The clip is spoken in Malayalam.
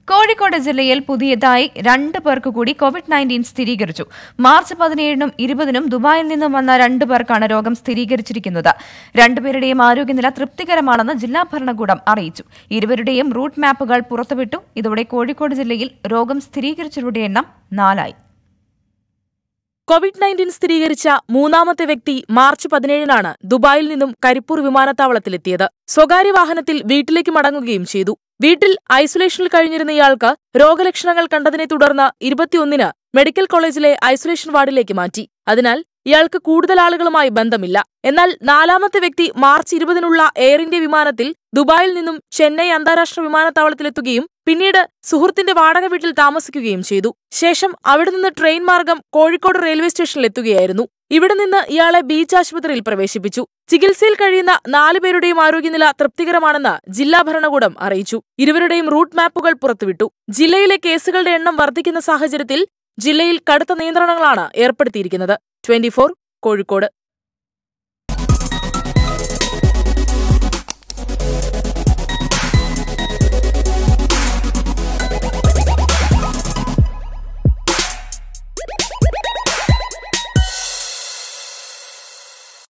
കോഴിക്കോട് ജില്ലയിൽ പുതിയതായി രണ്ട് പേർക്ക് കൂടി കോവിഡ് നയൻറ്റീൻ സ്ഥിരീകരിച്ചു മാർച്ച് പതിനേഴിനും ഇരുപതിനും ദുബായിൽ നിന്നും വന്ന രണ്ട് പേർക്കാണ് രോഗം സ്ഥിരീകരിച്ചിരിക്കുന്നത് രണ്ടുപേരുടെയും ആരോഗ്യനില തൃപ്തികരമാണെന്ന് ജില്ലാ ഭരണകൂടം അറിയിച്ചു ഇരുവരുടെയും റൂട്ട് മാപ്പുകൾ പുറത്തുവിട്ടു ഇതോടെ കോഴിക്കോട് ജില്ലയിൽ രോഗം സ്ഥിരീകരിച്ചവരുടെ എണ്ണം നാലായി കോവിഡ് നയൻറ്റീൻ സ്ഥിരീകരിച്ച മൂന്നാമത്തെ വ്യക്തി മാർച്ച് പതിനേഴിനാണ് ദുബായിൽ നിന്നും കരിപ്പൂർ വിമാനത്താവളത്തിലെത്തിയത് സ്വകാര്യ വാഹനത്തിൽ വീട്ടിലേക്ക് മടങ്ങുകയും ചെയ്തു വീട്ടിൽ ഐസൊലേഷനിൽ കഴിഞ്ഞിരുന്ന ഇയാൾക്ക് രോഗലക്ഷണങ്ങൾ കണ്ടതിനെ തുടർന്ന് ഇരുപത്തിയൊന്നിന് മെഡിക്കൽ കോളേജിലെ ഐസൊലേഷൻ വാർഡിലേക്ക് മാറ്റി അതിനാൽ ഇയാൾക്ക് കൂടുതൽ ആളുകളുമായി ബന്ധമില്ല എന്നാൽ നാലാമത്തെ വ്യക്തി മാർച്ച് ഇരുപതിനുള്ള എയർ ഇന്ത്യ വിമാനത്തിൽ ദുബായിൽ നിന്നും ചെന്നൈ അന്താരാഷ്ട്ര വിമാനത്താവളത്തിലെത്തുകയും പിന്നീട് സുഹൃത്തിന്റെ വാടക വീട്ടിൽ താമസിക്കുകയും ചെയ്തു ശേഷം അവിടെ നിന്ന് ട്രെയിൻ മാർഗം കോഴിക്കോട് റെയിൽവേ സ്റ്റേഷനിലെത്തുകയായിരുന്നു ഇവിടെ നിന്ന് ഇയാളെ ബീച്ച് ആശുപത്രിയിൽ പ്രവേശിപ്പിച്ചു ചികിത്സയിൽ കഴിയുന്ന നാലുപേരുടെയും ആരോഗ്യനില തൃപ്തികരമാണെന്ന് ജില്ലാ ഭരണകൂടം അറിയിച്ചു ഇരുവരുടെയും റൂട്ട് മാപ്പുകൾ പുറത്തുവിട്ടു ജില്ലയിലെ കേസുകളുടെ എണ്ണം വർദ്ധിക്കുന്ന സാഹചര്യത്തിൽ ജില്ലയിൽ കടുത്ത നിയന്ത്രണങ്ങളാണ് ഏർപ്പെടുത്തിയിരിക്കുന്നത് ട്വന്റി കോഴിക്കോട്